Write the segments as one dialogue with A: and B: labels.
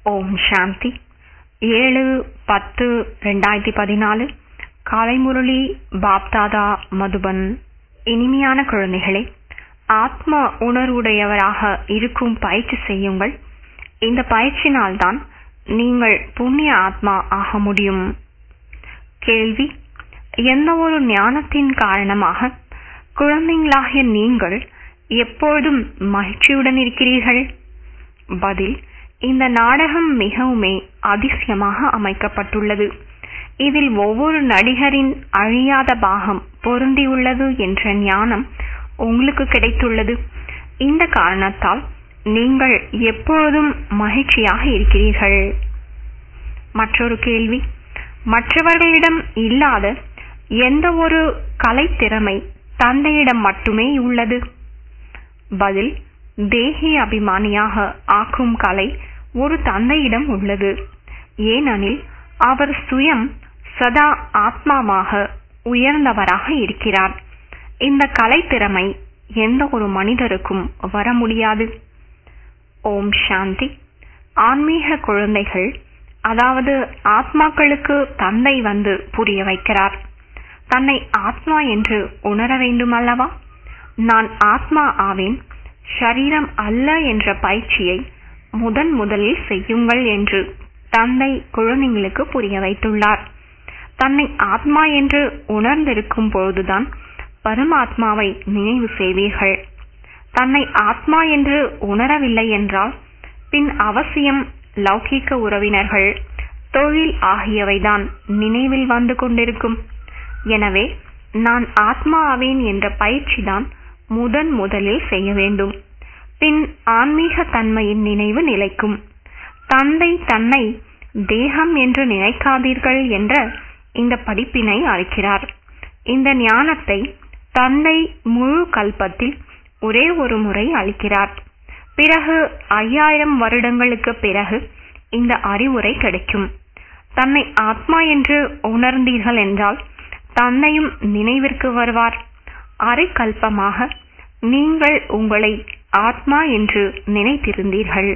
A: ஓம் சாந்தி ஏழு பத்து ரெண்டாயிரத்தி பதினாலு காலை முரளி பாப்தாதா மதுபன் இனிமையான குழந்தைகளே ஆத்ம உணர்வுடையவராக இருக்கும் பயிற்சி செய்யுங்கள் இந்த பயிற்சினால்தான் நீங்கள் புண்ணிய ஆத்மா ஆக முடியும் கேள்வி எந்த ஒரு ஞானத்தின் காரணமாக குழந்தைங்களாகிய நீங்கள் எப்பொழுதும் மகிழ்ச்சியுடன் இருக்கிறீர்கள் பதில் இந்த நாடகம் மிகவுமே அதிசயமாக அமைக்கப்பட்டுள்ளது இதில் ஒவ்வொரு நடிகரின் அழியாத பாகம் பொருந்தியுள்ளது என்ற ஞானம் உங்களுக்கு கிடைத்துள்ளது இந்த காரணத்தால் நீங்கள் எப்பொழுதும் மகிழ்ச்சியாக இருக்கிறீர்கள் மற்றொரு கேள்வி மற்றவர்களிடம் இல்லாத எந்த ஒரு கலைத்திறமை தந்தையிடம் மட்டுமே உள்ளது பதில் தேகி அபிமானியாக ஆக்கும் கலை ஒரு தந்தையிடம் உள்ளது ஏனெனில் அவர் சுயம் சதா ஆத்மாவாக உயர்ந்தவராக இருக்கிறார் இந்த கலைத்திறமை எந்த ஒரு மனிதருக்கும் வர முடியாது ஓம் சாந்தி ஆன்மீக குழந்தைகள் அதாவது ஆத்மாக்களுக்கு தந்தை வந்து புரிய வைக்கிறார் தன்னை ஆத்மா என்று உணர வேண்டும் அல்லவா நான் ஆத்மா ஆவேன் ஷரீரம் அல்ல என்ற பயிற்சியை முதன் முதலில் செய்யுங்கள் என்று தந்தை குழந்தைங்களுக்கு புரிய வைத்துள்ளார் தன்னை ஆத்மா என்று உணர்ந்திருக்கும் பொழுதுதான் பரமாத்மாவை நினைவு செய்வீர்கள் தன்னை ஆத்மா என்று உணரவில்லை என்றால் பின் அவசியம் லௌகீக உறவினர்கள் தொழில் ஆகியவைதான் நினைவில் வந்து கொண்டிருக்கும் எனவே நான் ஆத்மா ஆவேன் என்ற பயிற்சிதான் முதன் முதலில் செய்ய வேண்டும் பின் ஆன்மீக தன்மையின் நினைவு நிலைக்கும் தந்தை தன்னை தேகம் என்று நினைக்காதீர்கள் என்ற இந்த படிப்பினை அளிக்கிறார் இந்த ஞானத்தை தந்தை முழு கல்பத்தில் ஒரே ஒரு முறை அளிக்கிறார் பிறகு ஐயாயிரம் வருடங்களுக்கு பிறகு இந்த அறிவுரை கிடைக்கும் தன்னை ஆத்மா என்று உணர்ந்தீர்கள் என்றால் தந்தையும் நினைவிற்கு வருவார் அரை கல்பமாக நீங்கள் உங்களை ஆத்மா என்று நினைத்திருந்தீர்கள்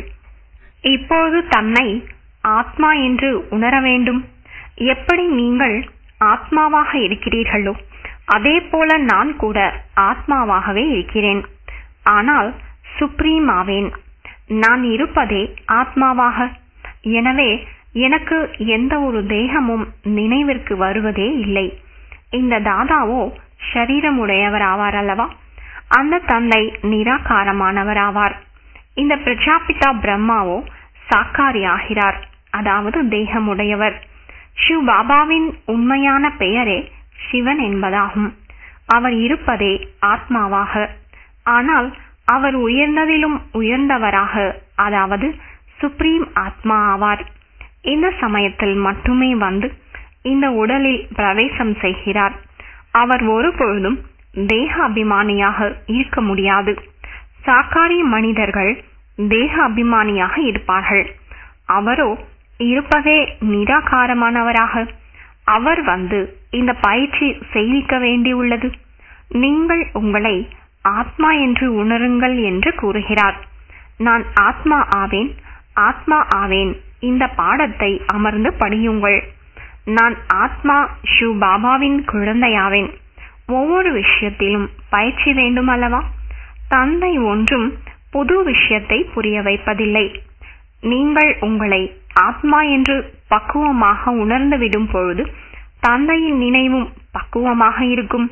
A: இப்போது தன்னை ஆத்மா என்று உணர வேண்டும் எப்படி நீங்கள் ஆத்மாவாக இருக்கிறீர்களோ அதே போல நான் கூட ஆத்மாவாகவே இருக்கிறேன் ஆனால் சுப்ரீம் ஆவேன் நான் இருப்பதே ஆத்மாவாக எனவே எனக்கு எந்த ஒரு தேகமும் நினைவிற்கு வருவதே இல்லை இந்த தாதாவோ சரீரமுடையவர் ஆவார் அல்லவா அந்த தந்தை நிராகாரமானவர் ஆவார் இந்த பிரஜாபிதா பிரம்மாவோ சாக்காரி ஆகிறார் அதாவது தேகமுடையவர் ஷிவ் பாபாவின் உண்மையான பெயரே சிவன் என்பதாகும் அவர் இருப்பதே ஆத்மாவாக ஆனால் அவர் உயர்ந்ததிலும் உயர்ந்தவராக அதாவது சுப்ரீம் ஆத்மா ஆவார் இந்த சமயத்தில் மட்டுமே வந்து இந்த உடலில் பிரவேசம் செய்கிறார் அவர் ஒருபொழுதும் தேக அபிமானியாக இருக்க முடியாது சாக்காரி மனிதர்கள் தேக அபிமானியாக இருப்பார்கள் அவரோ இருப்பதே நிராகாரமானவராக அவர் வந்து இந்த பயிற்சி செய்விக்க வேண்டியுள்ளது நீங்கள் உங்களை ஆத்மா என்று உணருங்கள் என்று கூறுகிறார் நான் ஆத்மா ஆவேன் ஆத்மா ஆவேன் இந்த பாடத்தை அமர்ந்து படியுங்கள் நான் ஆத்மா ஷூ பாபாவின் குழந்தையாவேன் ஒவ்வொரு விஷயத்திலும் பயிற்சி வேண்டும் அல்லவா தந்தை ஒன்றும் புது விஷயத்தை புரிய வைப்பதில்லை நீங்கள் உங்களை ஆத்மா என்று பக்குவமாக உணர்ந்து விடும் பொழுது தந்தையின் நினைவும் பக்குவமாக இருக்கும்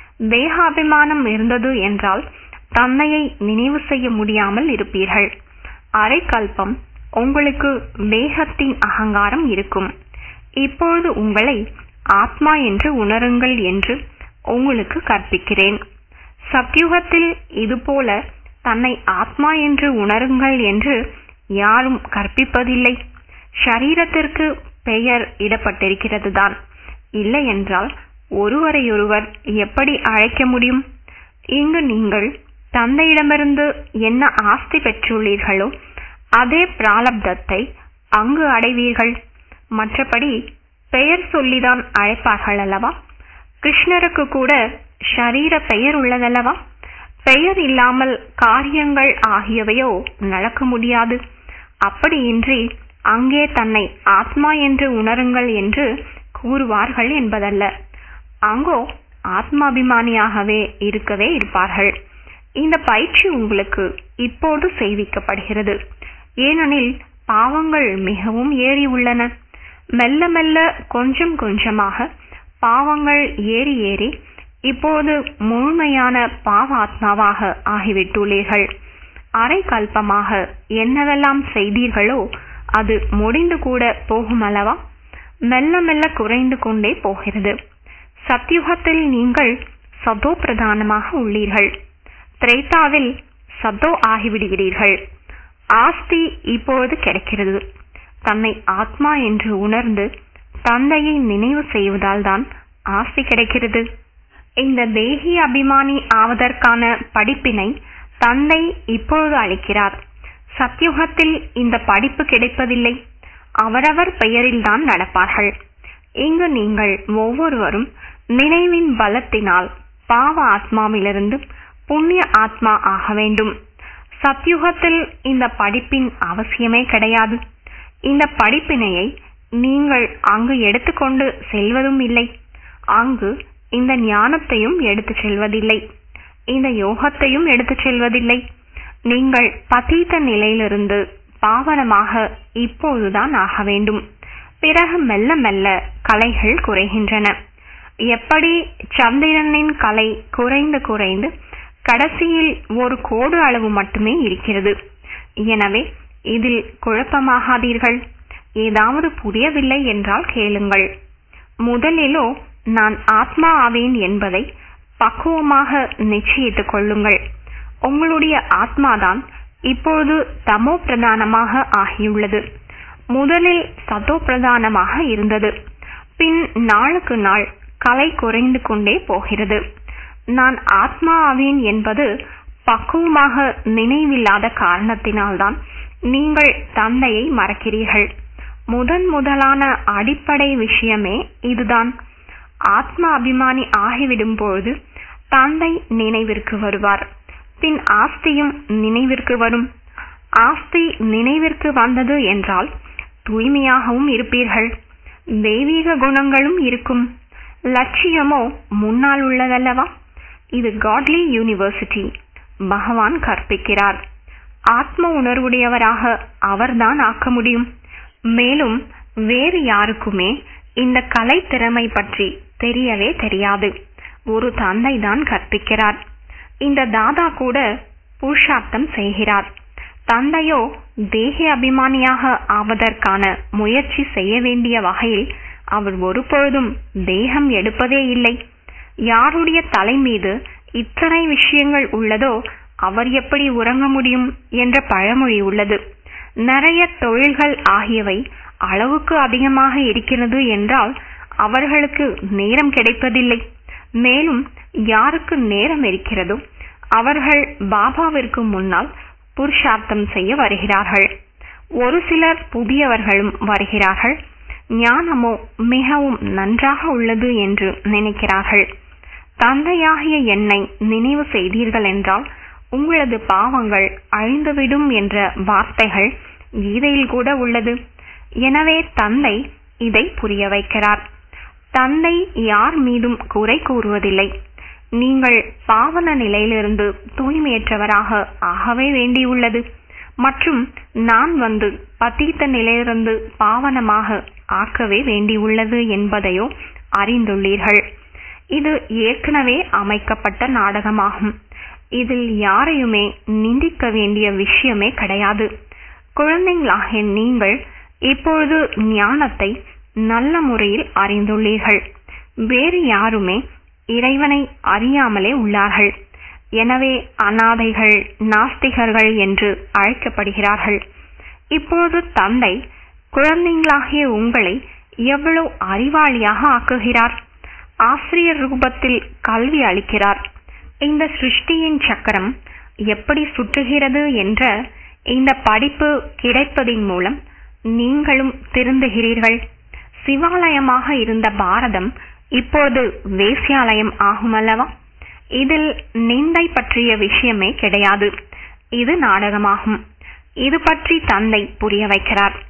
A: தேகாபிமானம் இருந்தது என்றால் தந்தையை நினைவு செய்ய முடியாமல் இருப்பீர்கள் அரை கல்பம் உங்களுக்கு தேகத்தின் அகங்காரம் இருக்கும் இப்பொழுது உங்களை ஆத்மா என்று உணருங்கள் என்று உங்களுக்கு கற்பிக்கிறேன் சத்யுகத்தில் இதுபோல தன்னை ஆத்மா என்று உணருங்கள் என்று யாரும் கற்பிப்பதில்லை ஷரீரத்திற்கு பெயர் இடப்பட்டிருக்கிறது தான் இல்லை என்றால் ஒருவரையொருவர் எப்படி அழைக்க முடியும் இங்கு நீங்கள் தந்தையிடமிருந்து என்ன ஆஸ்தி பெற்றுள்ளீர்களோ அதே பிராலப்தத்தை அங்கு அடைவீர்கள் மற்றபடி பெயர் சொல்லிதான் அழைப்பார்கள் அல்லவா கிருஷ்ணருக்கு கூட ஷரீர பெயர் உள்ளதல்லவா பெயர் இல்லாமல் காரியங்கள் ஆகியவையோ நடக்க முடியாது அப்படியின்றி அங்கே தன்னை ஆத்மா என்று உணருங்கள் என்று கூறுவார்கள் என்பதல்ல அங்கோ ஆத்மாபிமானியாகவே இருக்கவே இருப்பார்கள் இந்த பயிற்சி உங்களுக்கு இப்போது செய்விக்கப்படுகிறது ஏனெனில் பாவங்கள் மிகவும் ஏறி உள்ளன மெல்ல மெல்ல கொஞ்சம் கொஞ்சமாக பாவங்கள் ஏறி ஏறி இப்போது முழுமையான பாவ ஆத்மாவாக ஆகிவிட்டுள்ளீர்கள் அரை கல்பமாக என்னவெல்லாம் செய்தீர்களோ அது முடிந்து கூட போகுமல்லவா மெல்ல மெல்ல குறைந்து கொண்டே போகிறது சத்யுகத்தில் நீங்கள் சதோ பிரதானமாக உள்ளீர்கள் திரேதாவில் சதோ ஆகிவிடுகிறீர்கள் ஆஸ்தி இப்பொழுது கிடைக்கிறது தன்னை ஆத்மா என்று உணர்ந்து தந்தையை நினைவு செய்வதால் தான் ஆஸ்தி கிடைக்கிறது இந்த தேகி அபிமானி ஆவதற்கான படிப்பினை தந்தை இப்பொழுது அளிக்கிறார் சத்யுகத்தில் இந்த படிப்பு கிடைப்பதில்லை அவரவர் பெயரில்தான் நடப்பார்கள் இங்கு நீங்கள் ஒவ்வொருவரும் நினைவின் பலத்தினால் பாவ ஆத்மாவிலிருந்து புண்ணிய ஆத்மா ஆக வேண்டும் சத்யுகத்தில் இந்த படிப்பின் அவசியமே கிடையாது இந்த படிப்பினையை நீங்கள் அங்கு எடுத்துக்கொண்டு செல்வதும் இல்லை அங்கு இந்த ஞானத்தையும் எடுத்துச் செல்வதில்லை இந்த யோகத்தையும் எடுத்துச் செல்வதில்லை நீங்கள் பதீத்த நிலையிலிருந்து பாவனமாக இப்போதுதான் ஆக வேண்டும் பிறகு மெல்ல மெல்ல கலைகள் குறைகின்றன எப்படி சந்திரனின் கலை குறைந்து குறைந்து கடைசியில் ஒரு கோடு அளவு மட்டுமே இருக்கிறது எனவே இதில் குழப்பமாகாதீர்கள் ஏதாவது புரியவில்லை என்றால் கேளுங்கள் முதலிலோ நான் ஆத்மா ஆவேன் என்பதை பக்குவமாக நிச்சயித்துக் கொள்ளுங்கள் உங்களுடைய ஆத்மாதான் இப்பொழுது தமோ பிரதானமாக ஆகியுள்ளது முதலில் சதோ பிரதானமாக இருந்தது பின் நாளுக்கு நாள் கலை குறைந்து கொண்டே போகிறது நான் ஆத்மா ஆவேன் என்பது பக்குவமாக நினைவில்லாத காரணத்தினால்தான் நீங்கள் தந்தையை மறக்கிறீர்கள் முதன் முதலான அடிப்படை விஷயமே இதுதான் ஆத்மா அபிமானி ஆகிவிடும் பொழுது தந்தை நினைவிற்கு வருவார் பின் ஆஸ்தியும் நினைவிற்கு வரும் ஆஸ்தி நினைவிற்கு வந்தது என்றால் தூய்மையாகவும் இருப்பீர்கள் தெய்வீக குணங்களும் இருக்கும் லட்சியமோ முன்னால் உள்ளதல்லவா இது காட்லி யூனிவர்சிட்டி பகவான் கற்பிக்கிறார் ஆத்ம உணர்வுடையவராக அவர்தான் ஆக்க முடியும் மேலும் வேறு யாருக்குமே இந்த கலை திறமை பற்றி தெரியவே தெரியாது ஒரு தந்தை தான் கற்பிக்கிறார் இந்த தாதா கூட புருஷார்த்தம் செய்கிறார் தந்தையோ தேக அபிமானியாக ஆவதற்கான முயற்சி செய்ய வேண்டிய வகையில் அவர் ஒருபொழுதும் தேகம் எடுப்பதே இல்லை யாருடைய தலை மீது இத்தனை விஷயங்கள் உள்ளதோ அவர் எப்படி உறங்க முடியும் என்ற பழமொழி உள்ளது நிறைய தொழில்கள் ஆகியவை அளவுக்கு அதிகமாக இருக்கிறது என்றால் அவர்களுக்கு நேரம் கிடைப்பதில்லை மேலும் யாருக்கு நேரம் இருக்கிறதோ அவர்கள் பாபாவிற்கு முன்னால் புருஷார்த்தம் செய்ய வருகிறார்கள் ஒரு சிலர் புதியவர்களும் வருகிறார்கள் ஞானமோ மிகவும் நன்றாக உள்ளது என்று நினைக்கிறார்கள் தந்தையாகிய என்னை நினைவு செய்தீர்கள் என்றால் உங்களது பாவங்கள் அழிந்துவிடும் என்ற வார்த்தைகள் கீதையில் கூட உள்ளது எனவே தந்தை இதை புரிய வைக்கிறார் தந்தை யார் மீதும் குறை கூறுவதில்லை நீங்கள் பாவன நிலையிலிருந்து தூய்மையற்றவராக ஆகவே வேண்டியுள்ளது மற்றும் நான் வந்து பத்தீத்த நிலையிலிருந்து பாவனமாக ஆக்கவே வேண்டியுள்ளது என்பதையோ அறிந்துள்ளீர்கள் இது ஏற்கனவே அமைக்கப்பட்ட நாடகமாகும் இதில் யாரையுமே நிந்திக்க வேண்டிய விஷயமே கிடையாது குழந்தைகளாகிய நீங்கள் இப்பொழுது ஞானத்தை நல்ல முறையில் அறிந்துள்ளீர்கள் வேறு யாருமே இறைவனை அறியாமலே உள்ளார்கள் எனவே அனாதைகள் நாஸ்திகர்கள் என்று அழைக்கப்படுகிறார்கள் இப்பொழுது தந்தை குழந்தைகளாகிய உங்களை எவ்வளவு அறிவாளியாக ஆக்குகிறார் ஆசிரியர் ரூபத்தில் கல்வி அளிக்கிறார் இந்த சிருஷ்டியின் சக்கரம் எப்படி சுற்றுகிறது என்ற இந்த படிப்பு கிடைப்பதின் மூலம் நீங்களும் திருந்துகிறீர்கள் சிவாலயமாக இருந்த பாரதம் இப்போது வேசியாலயம் ஆகுமல்லவா இதில் நிந்தை பற்றிய விஷயமே கிடையாது இது நாடகமாகும் இது பற்றி தந்தை புரிய வைக்கிறார்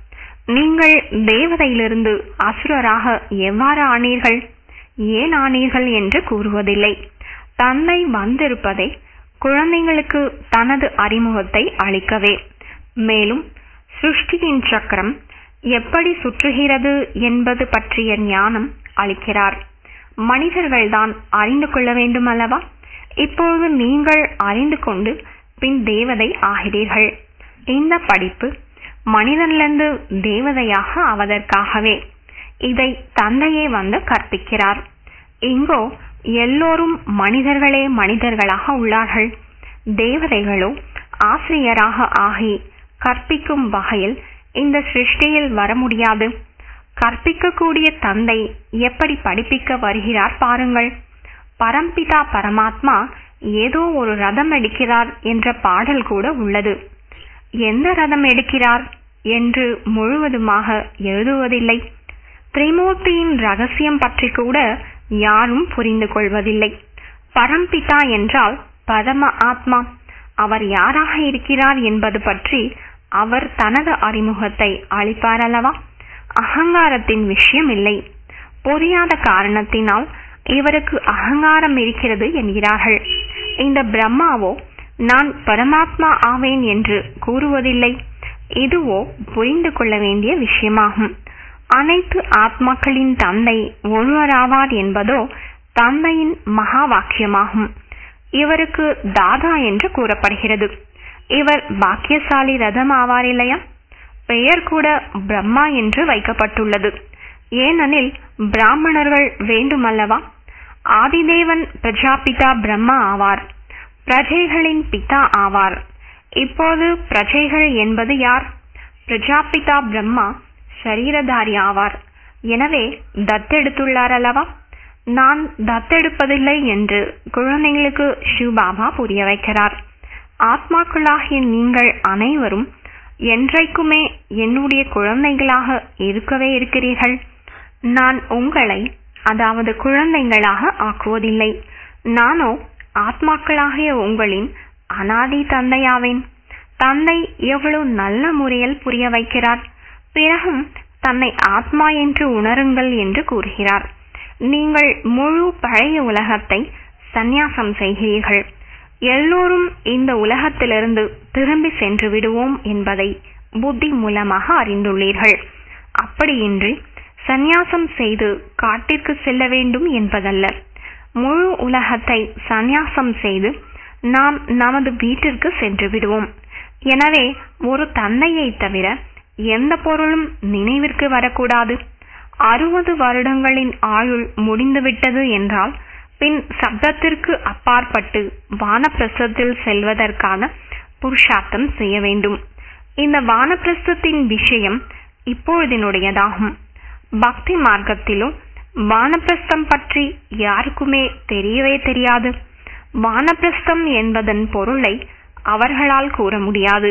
A: நீங்கள் தேவதையிலிருந்து அசுரராக எவ்வாறு ஆனீர்கள் ஏன் ஆனீர்கள் என்று கூறுவதில்லை தந்தை வந்திருப்பதை குழந்தைகளுக்கு தனது அறிமுகத்தை அளிக்கவே மேலும் சிருஷ்டியின் சக்கரம் எப்படி சுற்றுகிறது என்பது பற்றிய ஞானம் அளிக்கிறார் மனிதர்கள்தான் அறிந்து கொள்ள வேண்டும் அல்லவா இப்பொழுது நீங்கள் அறிந்து கொண்டு பின் தேவதை ஆகிறீர்கள் இந்த படிப்பு மனிதனிலிருந்து தேவதையாக ஆவதற்காகவே இதை தந்தையே வந்து கற்பிக்கிறார் இங்கோ எல்லோரும் மனிதர்களே மனிதர்களாக உள்ளார்கள் தேவதைகளோ ஆசிரியராக ஆகி கற்பிக்கும் வகையில் இந்த சிருஷ்டியில் வர முடியாது கற்பிக்கக்கூடிய தந்தை எப்படி படிப்பிக்க வருகிறார் பாருங்கள் பரம்பிதா பரமாத்மா ஏதோ ஒரு ரதம் எடுக்கிறார் என்ற பாடல் கூட உள்ளது எந்த ரதம் எடுக்கிறார் என்று முழுவதுமாக எழுதுவதில்லை திரிமூர்த்தியின் ரகசியம் பற்றி கூட யாரும் புரிந்து கொள்வதில்லை பரம்பிதா என்றால் பரம ஆத்மா அவர் யாராக இருக்கிறார் என்பது பற்றி அவர் தனது அறிமுகத்தை அளிப்பார் அல்லவா அகங்காரத்தின் விஷயம் இல்லை புரியாத காரணத்தினால் இவருக்கு அகங்காரம் இருக்கிறது என்கிறார்கள் இந்த பிரம்மாவோ நான் பரமாத்மா ஆவேன் என்று கூறுவதில்லை இதுவோ புரிந்து கொள்ள வேண்டிய விஷயமாகும் அனைத்து ஆத்மாக்களின் தந்தை ஒருவராவார் என்பதோ தந்தையின் மகா வாக்கியமாகும் இவருக்கு தாதா என்று கூறப்படுகிறது இவர் பாக்கியசாலி ரதம் ஆவார் இல்லையா பெயர் கூட பிரம்மா என்று வைக்கப்பட்டுள்ளது ஏனெனில் பிராமணர்கள் வேண்டுமல்லவா ஆதிதேவன் பிரஜாபிதா பிரம்மா ஆவார் பிரஜைகளின் பிதா ஆவார் இப்போது பிரஜைகள் என்பது யார் பிரஜாபிதா பிரம்மா சரீரதாரி ஆவார் எனவே தத்தெடுத்துள்ளார் அல்லவா நான் தத்தெடுப்பதில்லை என்று குழந்தைகளுக்கு சிவபாபா புரிய வைக்கிறார் ஆத்மாக்களாகிய நீங்கள் அனைவரும் என்றைக்குமே என்னுடைய குழந்தைகளாக இருக்கவே இருக்கிறீர்கள் நான் உங்களை அதாவது குழந்தைகளாக ஆக்குவதில்லை நானோ ஆத்மாக்களாகிய உங்களின் அனாதி தந்தையாவேன் தந்தை எவ்வளவு நல்ல முறையில் புரிய வைக்கிறார் பிறகும் தன்னை ஆத்மா என்று உணருங்கள் என்று கூறுகிறார் நீங்கள் முழு பழைய உலகத்தை சந்நியாசம் செய்கிறீர்கள் எல்லோரும் இந்த உலகத்திலிருந்து திரும்பி சென்று விடுவோம் என்பதை புத்தி மூலமாக அறிந்துள்ளீர்கள் அப்படியின்றி சந்நியாசம் செய்து காட்டிற்கு செல்ல வேண்டும் என்பதல்ல முழு உலகத்தை சந்நியாசம் செய்து நாம் நமது வீட்டிற்கு சென்று விடுவோம் எனவே ஒரு தந்தையை தவிர எந்த பொருளும் நினைவிற்கு வரக்கூடாது அறுபது வருடங்களின் ஆயுள் முடிந்துவிட்டது என்றால் பின் சப்தத்திற்கு அப்பாற்பட்டு வானப்பிரசத்தில் செல்வதற்கான புருஷார்த்தம் செய்ய வேண்டும் இந்த வானப்பிரஸ்தத்தின் விஷயம் இப்பொழுதினுடையதாகும் பக்தி மார்க்கத்திலும் வானப்பிரஸ்தம் பற்றி யாருக்குமே தெரியவே தெரியாது வானப்பிரஸ்தம் என்பதன் பொருளை அவர்களால் கூற முடியாது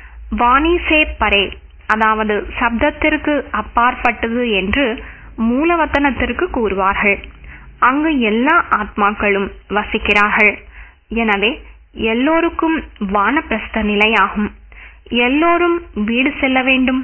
A: வாணி சே பரே அதாவது சப்தத்திற்கு அப்பாற்பட்டது என்று மூலவத்தனத்திற்கு கூறுவார்கள் அங்கு எல்லா ஆத்மாக்களும் வசிக்கிறார்கள் எனவே எல்லோருக்கும் வானப்பிரஸ்த நிலையாகும் எல்லோரும் வீடு செல்ல வேண்டும்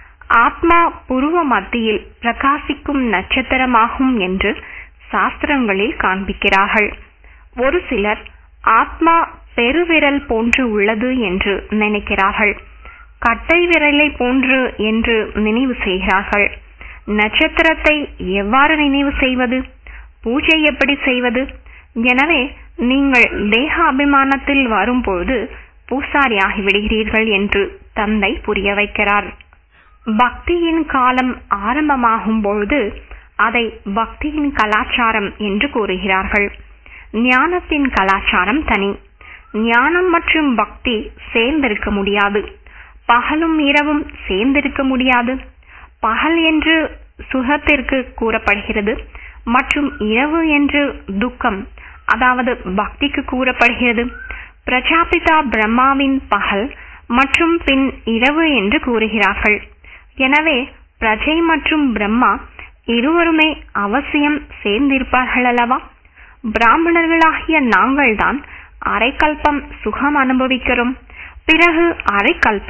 A: ஆத்மா புருவ மத்தியில் பிரகாசிக்கும் நட்சத்திரமாகும் என்று சாஸ்திரங்களில் காண்பிக்கிறார்கள் ஒரு சிலர் ஆத்மா பெருவிரல் போன்று உள்ளது என்று நினைக்கிறார்கள் கட்டை விரலை போன்று என்று நினைவு செய்கிறார்கள் நட்சத்திரத்தை எவ்வாறு நினைவு செய்வது பூஜை எப்படி செய்வது எனவே நீங்கள் தேக அபிமானத்தில் வரும்போது பூசாரி ஆகிவிடுகிறீர்கள் என்று தந்தை புரிய வைக்கிறார் பக்தியின் காலம் ஆரம்பமாகும் பொழுது அதை பக்தியின் கலாச்சாரம் என்று கூறுகிறார்கள் ஞானத்தின் கலாச்சாரம் தனி ஞானம் மற்றும் பக்தி சேர்ந்திருக்க முடியாது பகலும் இரவும் சேர்ந்திருக்க முடியாது பகல் என்று சுகத்திற்கு கூறப்படுகிறது மற்றும் இரவு என்று துக்கம் அதாவது பக்திக்கு கூறப்படுகிறது பிரஜாபிதா பிரம்மாவின் பகல் மற்றும் பின் இரவு என்று கூறுகிறார்கள் எனவே பிரஜை மற்றும் பிரம்மா இருவருமே அவசியம் சேர்ந்திருப்பார்கள் அல்லவா பிராமணர்களாகிய நாங்கள்தான் அரைக்கல்பம் சுகம் அனுபவிக்கிறோம் பிறகு அரைக்கல்பம்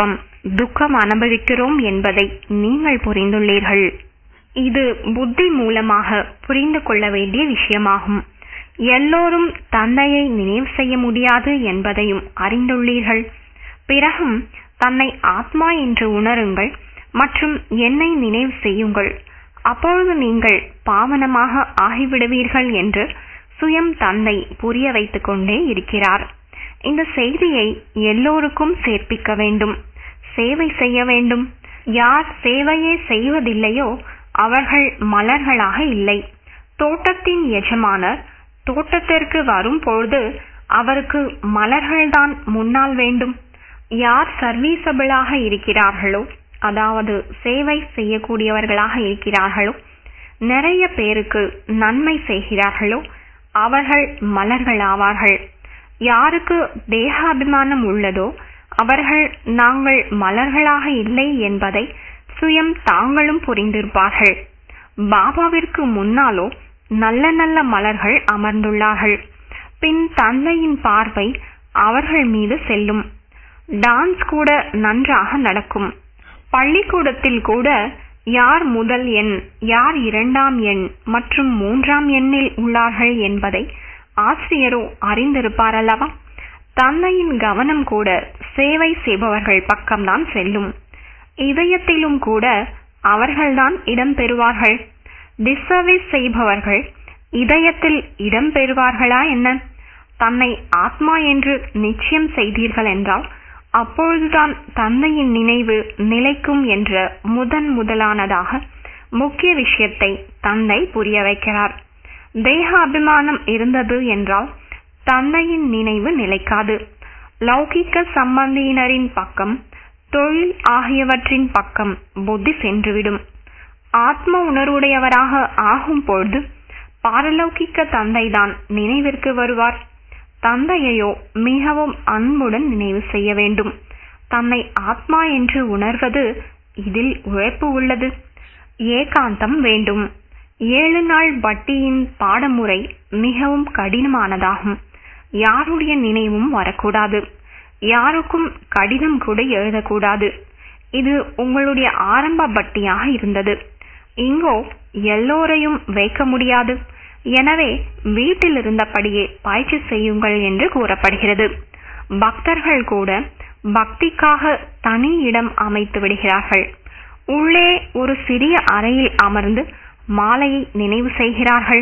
A: துக்கம் அனுபவிக்கிறோம் என்பதை நீங்கள் புரிந்துள்ளீர்கள் இது புத்தி மூலமாக புரிந்து கொள்ள வேண்டிய விஷயமாகும் எல்லோரும் தந்தையை நினைவு செய்ய முடியாது என்பதையும் அறிந்துள்ளீர்கள் பிறகும் தன்னை ஆத்மா என்று உணருங்கள் மற்றும் என்னை நினைவு செய்யுங்கள் அப்பொழுது நீங்கள் பாவனமாக ஆகிவிடுவீர்கள் என்று சுயம் தந்தை புரிய வைத்துக் கொண்டே இருக்கிறார் இந்த செய்தியை எல்லோருக்கும் சேர்ப்பிக்க வேண்டும் சேவை செய்ய வேண்டும் யார் சேவையே செய்வதில்லையோ அவர்கள் மலர்களாக இல்லை தோட்டத்தின் எஜமானர் தோட்டத்திற்கு வரும் பொழுது அவருக்கு மலர்கள்தான் முன்னால் வேண்டும் யார் சர்வீசபிளாக இருக்கிறார்களோ அதாவது சேவை செய்யக்கூடியவர்களாக இருக்கிறார்களோ நிறைய பேருக்கு நன்மை செய்கிறார்களோ அவர்கள் மலர்கள் ஆவார்கள் யாருக்கு தேகாபிமானம் உள்ளதோ அவர்கள் நாங்கள் மலர்களாக இல்லை என்பதை சுயம் தாங்களும் புரிந்திருப்பார்கள் பாபாவிற்கு முன்னாலோ நல்ல நல்ல மலர்கள் அமர்ந்துள்ளார்கள் பின் தந்தையின் பார்வை அவர்கள் மீது செல்லும் டான்ஸ் கூட நன்றாக நடக்கும் பள்ளிக்கூடத்தில் கூட யார் முதல் எண் யார் இரண்டாம் எண் மற்றும் மூன்றாம் எண்ணில் உள்ளார்கள் என்பதை ஆசிரியரோ அறிந்திருப்பார் அல்லவா தந்தையின் கவனம் கூட சேவை செய்பவர்கள் பக்கம்தான் செல்லும் இதயத்திலும் கூட அவர்கள்தான் இடம் பெறுவார்கள் டிசர்வீஸ் செய்பவர்கள் இதயத்தில் இடம் பெறுவார்களா என்ன தன்னை ஆத்மா என்று நிச்சயம் செய்தீர்கள் என்றால் அப்பொழுதுதான் தந்தையின் நினைவு நிலைக்கும் என்ற முதன் முதலானதாக முக்கிய விஷயத்தை தந்தை புரிய வைக்கிறார் தேக அபிமானம் இருந்தது என்றால் தந்தையின் நினைவு நிலைக்காது லௌகிக்க சம்பந்தியினரின் பக்கம் தொழில் ஆகியவற்றின் பக்கம் புத்தி சென்றுவிடும் ஆத்ம உணர்வுடையவராக ஆகும் பொழுது பாரலௌகிக்க தந்தைதான் நினைவிற்கு வருவார் தந்தையையோ மிகவும் அன்புடன் நினைவு செய்ய வேண்டும் தன்னை ஆத்மா என்று உணர்வது இதில் உழைப்பு உள்ளது ஏகாந்தம் வேண்டும் ஏழு நாள் வட்டியின் பாடமுறை மிகவும் கடினமானதாகும் யாருடைய நினைவும் வரக்கூடாது யாருக்கும் கடிதம் கூட எழுதக்கூடாது இது உங்களுடைய ஆரம்ப பட்டியாக இருந்தது இங்கோ எல்லோரையும் வைக்க முடியாது எனவே வீட்டில் இருந்தபடியே பயிற்சி செய்யுங்கள் என்று கூறப்படுகிறது பக்தர்கள் கூட பக்திக்காக தனி இடம் அமைத்து விடுகிறார்கள் உள்ளே ஒரு சிறிய அறையில் அமர்ந்து மாலையை நினைவு செய்கிறார்கள்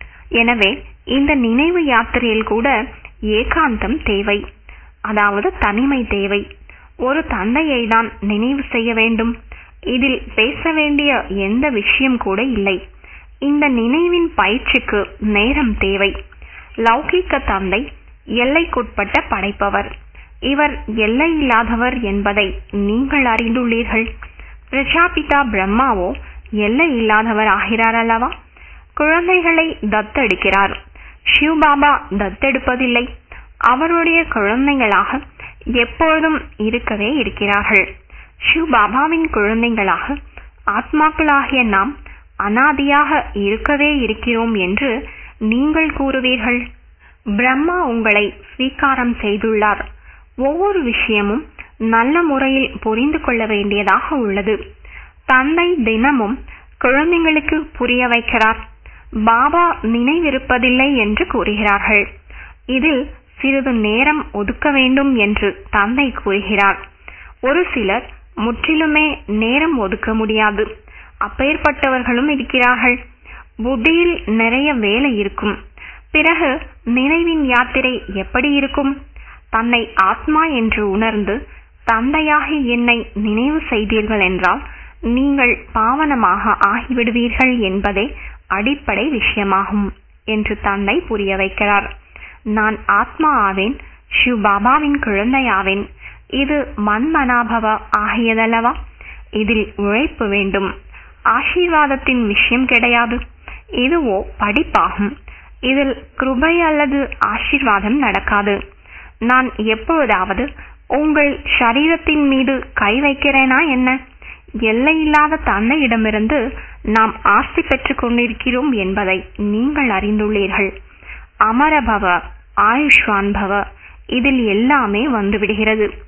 A: எனவே இந்த நினைவு யாத்திரையில் கூட ஏகாந்தம் தேவை அதாவது தனிமை தேவை ஒரு தந்தையை தான் நினைவு செய்ய வேண்டும் இதில் பேச வேண்டிய எந்த விஷயம் கூட இல்லை இந்த நினைவின் பயிற்சிக்கு நேரம் தேவை லௌகிக்க தந்தை எல்லைக்குட்பட்ட படைப்பவர் இவர் எல்லை இல்லாதவர் என்பதை நீங்கள் அறிந்துள்ளீர்கள் பிரஜாபிதா பிரம்மாவோ எல்லை இல்லாதவர் ஆகிறார் அல்லவா குழந்தைகளை தத்தெடுக்கிறார் சிவபாபா தத்தெடுப்பதில்லை அவருடைய குழந்தைகளாக எப்பொழுதும் இருக்கவே இருக்கிறார்கள் சிவபாபாவின் குழந்தைகளாக ஆத்மாக்களாகிய நாம் அனாதியாக இருக்கவே இருக்கிறோம் என்று நீங்கள் கூறுவீர்கள் பிரம்மா உங்களை ஸ்வீகாரம் செய்துள்ளார் ஒவ்வொரு விஷயமும் நல்ல முறையில் புரிந்து கொள்ள வேண்டியதாக உள்ளது தந்தை தினமும் குழந்தைங்களுக்கு புரிய வைக்கிறார் பாபா நினைவிருப்பதில்லை என்று கூறுகிறார்கள் இதில் சிறிது நேரம் ஒதுக்க வேண்டும் என்று தந்தை கூறுகிறார் ஒரு சிலர் முற்றிலுமே நேரம் ஒதுக்க முடியாது அப்பேற்பட்டவர்களும் இருக்கிறார்கள் புத்தியில் நிறைய வேலை இருக்கும் பிறகு நினைவின் யாத்திரை எப்படி இருக்கும் தன்னை ஆத்மா என்று உணர்ந்து தந்தையாகி என்னை நினைவு செய்தீர்கள் என்றால் நீங்கள் பாவனமாக ஆகிவிடுவீர்கள் என்பதே அடிப்படை விஷயமாகும் என்று தந்தை புரிய வைக்கிறார் நான் ஆத்மா ஆவேன் ஷிவ் பாபாவின் குழந்தையாவேன் இது மன்மனாபவ ஆகியதல்லவா இதில் உழைப்பு வேண்டும் ஆசீர்வாதத்தின் விஷயம் கிடையாது இதுவோ படிப்பாகும் இதில் கிருபை அல்லது ஆசீர்வாதம் நடக்காது நான் எப்பொழுதாவது உங்கள் சரீரத்தின் மீது கை வைக்கிறேனா என்ன எல்லையில்லாத தந்தையிடமிருந்து நாம் ஆஸ்தி பெற்றுக் கொண்டிருக்கிறோம் என்பதை நீங்கள் அறிந்துள்ளீர்கள் அமரபவ ஆயுஷ்வான் பவ இதில் எல்லாமே வந்துவிடுகிறது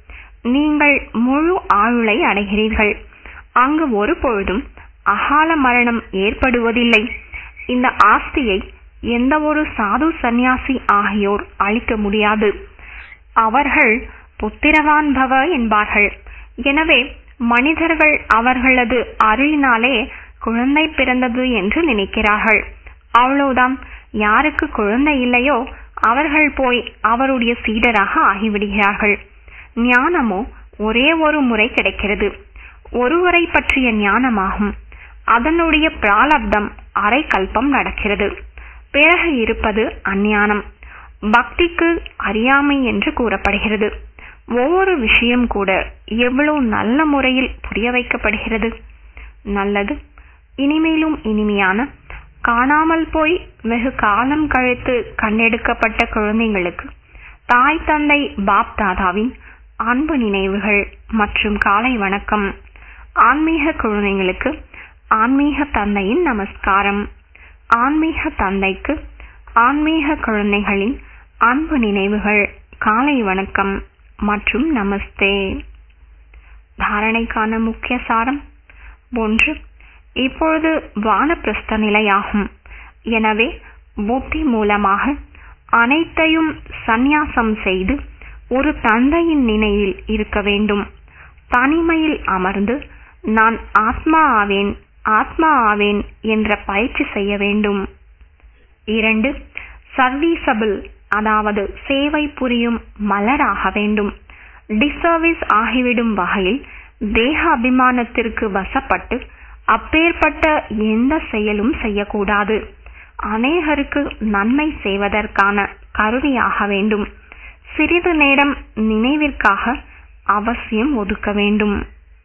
A: நீங்கள் முழு ஆயுளை அடைகிறீர்கள் அங்கு ஒருபொழுதும் அகால மரணம் ஏற்படுவதில்லை இந்த ஆஸ்தியை எந்த ஒரு சாது சந்நியாசி ஆகியோர் அளிக்க முடியாது அவர்கள் புத்திரவான் பவ என்பார்கள் எனவே மனிதர்கள் அவர்களது அருளினாலே குழந்தை பிறந்தது என்று நினைக்கிறார்கள் அவ்வளவுதான் யாருக்கு குழந்தை இல்லையோ அவர்கள் போய் அவருடைய சீடராக ஆகிவிடுகிறார்கள் ஞானமோ ஒரே ஒரு முறை கிடைக்கிறது ஒருவரை பற்றிய ஞானமாகும் அதனுடைய பிராலப்தம் அரை கல்பம் நடக்கிறது பிறகு இருப்பது அஞ்ஞானம் பக்திக்கு அறியாமை என்று கூறப்படுகிறது ஒவ்வொரு விஷயம் கூட எவ்வளவு நல்ல முறையில் புரிய வைக்கப்படுகிறது நல்லது இனிமேலும் இனிமையான காணாமல் போய் வெகு காலம் கழித்து கண்டெடுக்கப்பட்ட குழந்தைங்களுக்கு தாய் தந்தை பாப் தாதாவின் அன்பு நினைவுகள் மற்றும் காலை வணக்கம் ஆன்மீக குழந்தைங்களுக்கு ஆன்மீக தந்தையின் நமஸ்காரம் ஆன்மீக தந்தைக்கு ஆன்மீக குழந்தைகளின் அன்பு நினைவுகள் காலை வணக்கம் மற்றும் நமஸ்தே தாரணைக்கான முக்கிய சாரம் ஒன்று இப்பொழுது வானப்பிரஸ்த நிலையாகும் எனவே புத்தி மூலமாக அனைத்தையும் சந்நியாசம் செய்து ஒரு தந்தையின் நினைவில் இருக்க வேண்டும் தனிமையில் அமர்ந்து நான் ஆத்மா ஆவேன் ஆத்மா ஆவேன் என்ற பயிற்சி செய்ய வேண்டும் இரண்டு சர்வீசபிள் அதாவது சேவை புரியும் மலராக வேண்டும் டிசர்வீஸ் ஆகிவிடும் வகையில் தேக அபிமானத்திற்கு வசப்பட்டு அப்பேற்பட்ட எந்த செயலும் செய்யக்கூடாது அநேகருக்கு நன்மை செய்வதற்கான கருவியாக வேண்டும் சிறிது நேரம் நினைவிற்காக அவசியம் ஒதுக்க வேண்டும்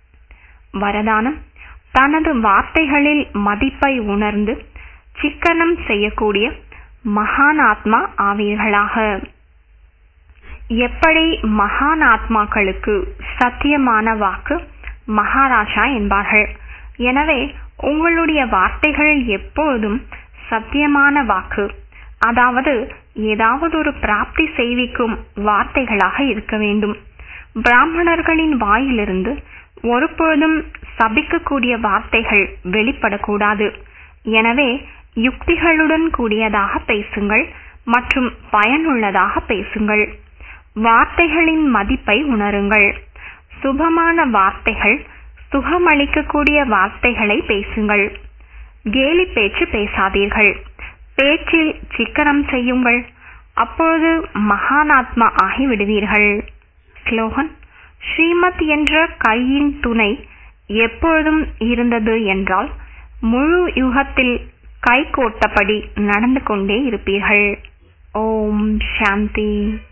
A: வரதானம் தனது வார்த்தைகளில் மதிப்பை உணர்ந்து சிக்கனம் செய்யக்கூடிய மகான் ஆத்மா ஆவீர்களாக எப்படி மகான் ஆத்மாக்களுக்கு சத்தியமான வாக்கு மகாராஜா என்பார்கள் எனவே உங்களுடைய வார்த்தைகள் எப்பொழுதும் சத்தியமான வாக்கு அதாவது ஏதாவது ஒரு பிராப்தி செய்விக்கும் வார்த்தைகளாக இருக்க வேண்டும் பிராமணர்களின் வாயிலிருந்து ஒருபொழுதும் சபிக்கக்கூடிய வார்த்தைகள் வெளிப்படக்கூடாது எனவே யுக்திகளுடன் கூடியதாக பேசுங்கள் மற்றும் பயனுள்ளதாக பேசுங்கள் வார்த்தைகளின் மதிப்பை உணருங்கள் சுபமான வார்த்தைகள் சுகமளிக்கக்கூடிய வார்த்தைகளை பேசுங்கள் கேலி பேச்சு பேசாதீர்கள் பேச்சில் சிக்கனம் செய்யுங்கள் அப்பொழுது மகானாத்மா ஆகி விடுவீர்கள் ஸ்லோகன் ஸ்ரீமத் என்ற கையின் துணை எப்பொழுதும் இருந்தது என்றால் முழு யுகத்தில் கை கோட்டபடி நடந்து கொண்டே இருப்பீர்கள் ஓம் சாந்தி